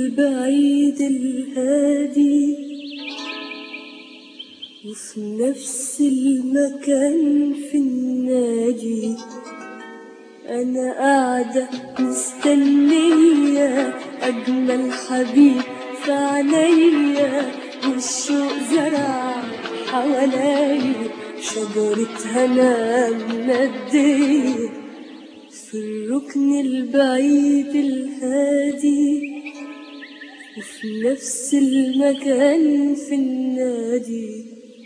البعيد الهادي وفي نفس المكان في النادي أنا قاعدة مستنية أجمل حبيب في عينيا والشوق زرع حواليا شجرة هنا مندية في الركن البعيد الهادي وفي نفس المكان في النادي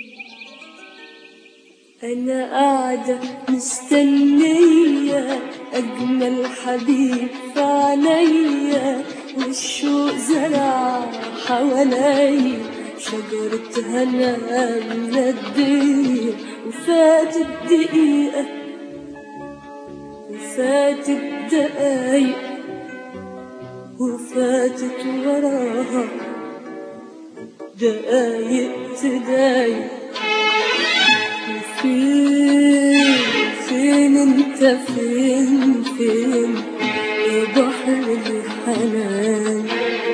أنا قاعدة مستنية أجمل حبيب في عينيا والشوق زرع حواليا شجرة هنا مندية وفاتت دقيقة وفاتت دقايق وفاتت وراها دقايق تضايق فين فين انت فين فين يا بحر الحنان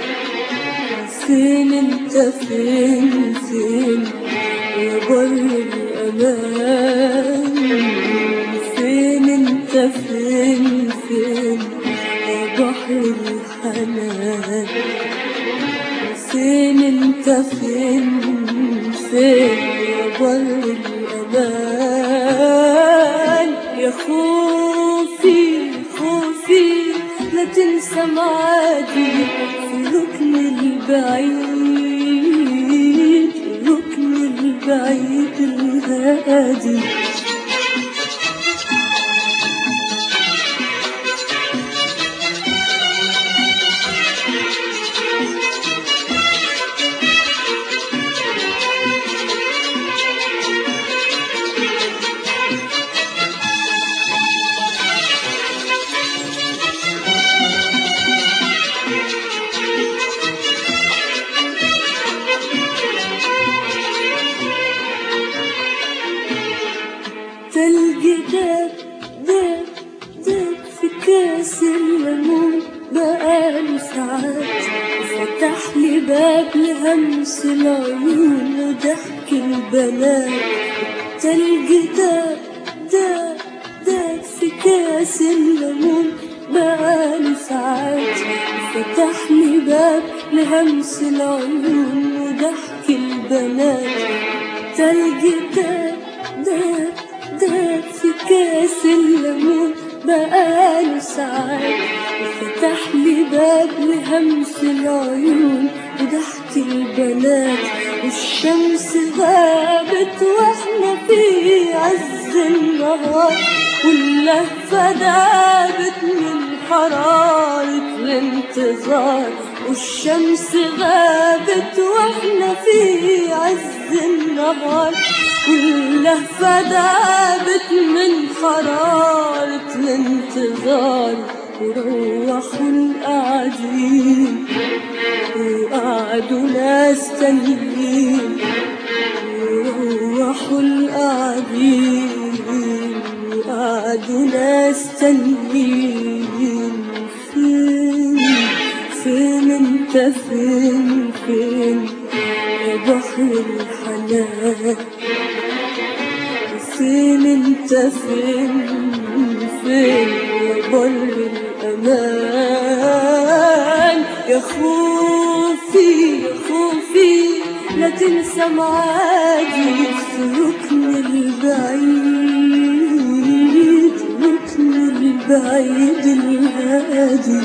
فين انت فين فين يا بر الامان فين انت فين فين يا بحر الحنان فين انت فين فين يا بر الأمان يا خوفي خوفي لا تنسى معادي في ركن البعيد ركن البعيد الهادي تلج داب داب داب في كاس الليمون بقاله ساعات فتح لي باب لهمس العيون وضحك البنات تلج داب داب داب في كاس الليمون بقاله ساعات فتح لي باب لهمس العيون وضحك البنات تلج داب داب داب في كاس الليمون بقاله ساعات وفتح لي باب لهمس العيون وضحك البنات والشمس غابت واحنا في عز النهار واللهفة دابت من حرارة الانتظار والشمس غابت واحنا في عز النهار واللهفة دابت من حرارة الانتظار وروحوا القاعدين وقعدوا ناس تانيين وروحوا القاعدين وقعدوا ناس تانيين فين فين انت فين فين يا بحر الحنان فين انت فين فين يا بر الامان يا خوفي يا خوفي لا تنسى معادي في ركن البعيد ركن البعيد الهادي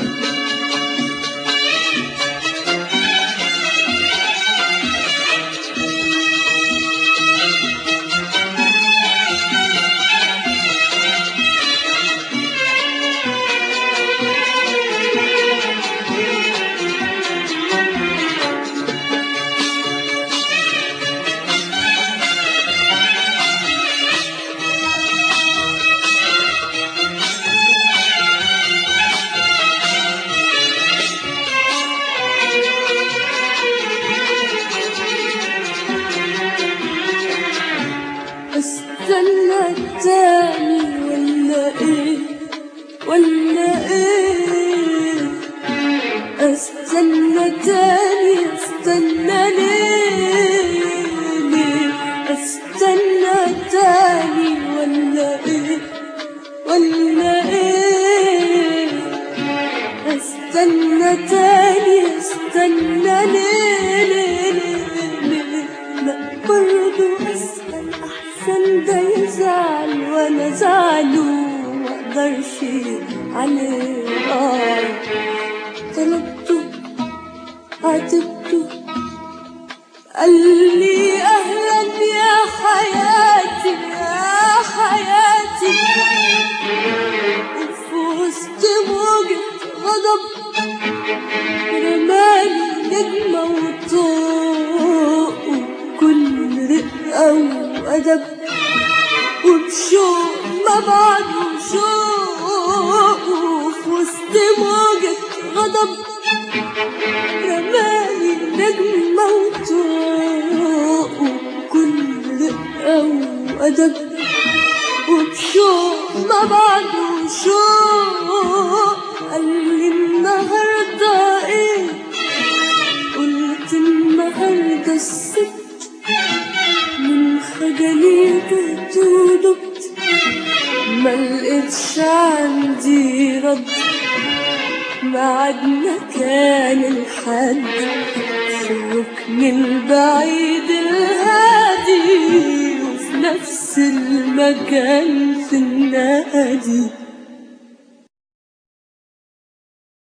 استنى تاني استنى ليه ليه استنى تاني ولا ايه ولا ايه استنى تاني استنى ليه ليه ليه ليه لا برضو اسأل احسن ده يزعل وانا زعله مقدرش عليه اه طلبته عاتبته قال لي اهلا يا حياتي يا حياتي وفي وسط موجة غضب رمالي نجمة وطوق وكل رقة وأدب وبشوق ما بعده شوق وفي وسط موجة غضب رمالي نجمة وطوق وكل رقة وأدب وبشوق ما بعده شوق قال لي النهارده ايه قلت النهارده الست من خجلي تهت ودبت ما لقيتش عندي رد بعدنا كان الحد في الركن البعيد الهادي وفي نفس المكان في النادي